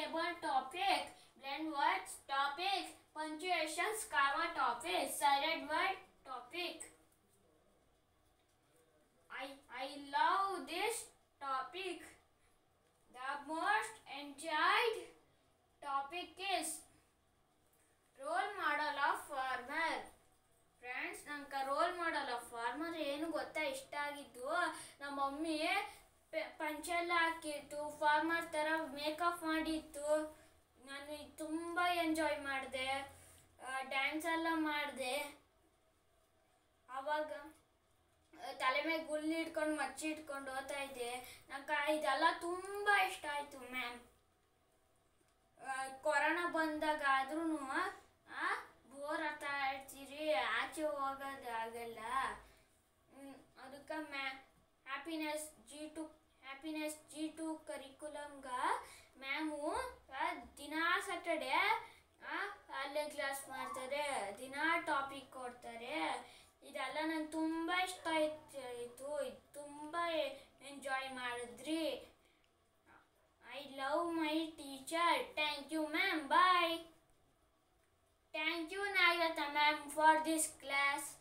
table topic, blend words topic, punctuations, comma topic, silent word topic. I I love this topic. The most enjoyed topic is role model of farmer friends ನಂಗೆ role model of farmer ಏನು ಗೊತ್ತಾ ಇಷ್ಟ ಆಗಿದ್ದು ನಮ್ಮ mummy ಪಂಚೆಲ್ಲ ಹಾಕಿತ್ತು farmer ಥರ makeup ಮಾಡಿತ್ತು ನಾನು ಇದ್ ತುಂಬ ಎಂಜಾಯ್ ಮಾಡಿದೆ ಡ್ಯಾನ್ಸ್ ಎಲ್ಲ ಮಾಡಿದೆ ಆವಾಗ ಆ, ತಲೆ ಮೇಲೆ ಗುಲ್ಲಿ ಇಟ್ಕೊಂಡು ಮಚ್ಚಿ ಇಟ್ಕೊಂಡು ಓದ್ತಾ ಇದ್ದೆ ನಂಗೆ ಇದೆಲ್ಲ ತುಂಬ ಇಷ್ಟ ಆಯಿತು ಮ್ಯಾಮ್ ಕೊರೋನಾ ಬಂದಾಗ ಆದ್ರೂ ಬೋರ್ ಆಗ್ತಾ ಇರ್ತೀರಿ ಆಚೆ ಹೋಗೋದಾಗಲ್ಲ ಅದಕ್ಕೆ ಮ್ಯಾ ಹ್ಯಾಪಿನೆಸ್ ಜಿ ಟು ಹ್ಯಾಪಿನೆಸ್ ಜಿ ಟು ಕರಿಕ್ಯುಲಮ್ಗ ಮ್ಯಾಮು ದಿನಾ ಸ್ಯಾಟರ್ಡೆ ಅಲ್ಲೇ ಕ್ಲಾಸ್ ಮಾಡ್ತಾರೆ ದಿನಾ ಟಾಪಿಕ್ ಕೊಡ್ತಾರೆ ಇದೆಲ್ಲ ನಂಗೆ ತುಂಬ ಇಷ್ಟ ಆಯ್ತು ಇತ್ತು ಇದು ತುಂಬ ಎಂಜಾಯ್ ಮಾಡಿದ್ರಿ I love my teacher. Thank you, ma'am. Bye. Thank you, Nagrata ma'am, for this class.